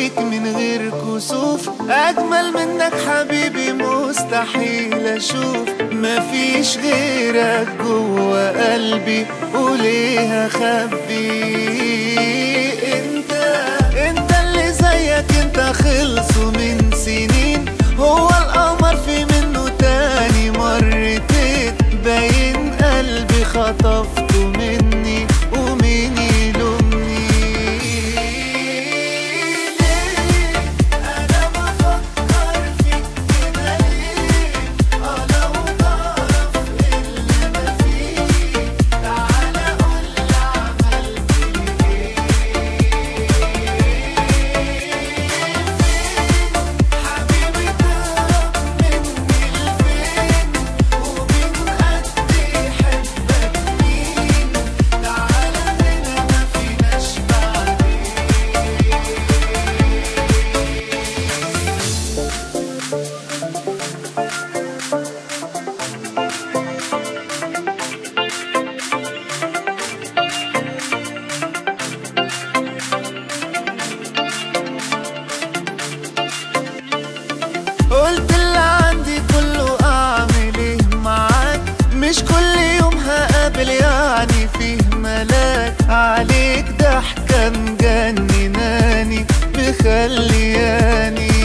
فيك من غير كسوف اجمل منك حبيبي مستحيل اشوف مفيش غيرك جوا قلبي وليه اخبي انت انت اللي زيك انت خلصوا من سنين هو القمر في منه تاني مرتين باين قلبي خطفته مني ومين يلومني ليه انا بفكر فيك كده ليه اه لو تعرف اللي انا فيه تعالى قولي عملت لي حبيبي تعرف مني لفين ومين قد يحبك مين تعالى هنا ما فيناش بعدين قلت اللي عندي كله اعمل ايه معاك مش كل يوم هقابل يعني فيه ملاك عليك ضحكة مجنناني مخلياني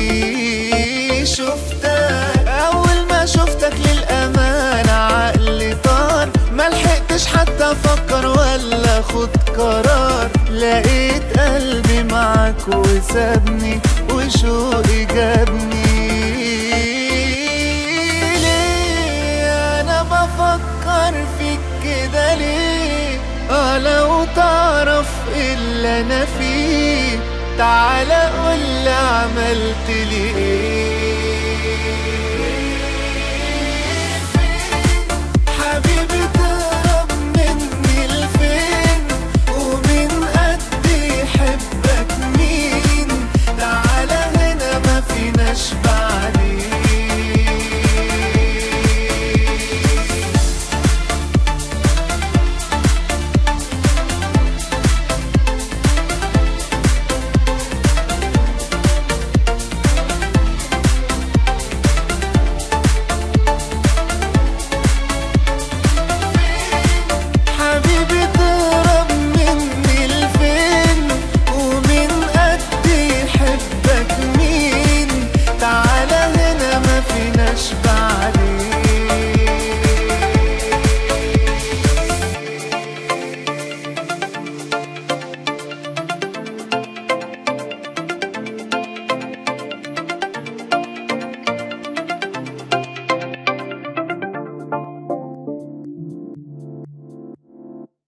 شفتك اول ما شفتك للامانة عقلي طار ملحقتش حتى افكر ولا اخد قرار لقيت قلبي معاك وسابني وشوقي جابني ليه انا بفكر فيك كده ليه اه لو تعرف اللي انا فيه تعالى قولي عملت لي ايه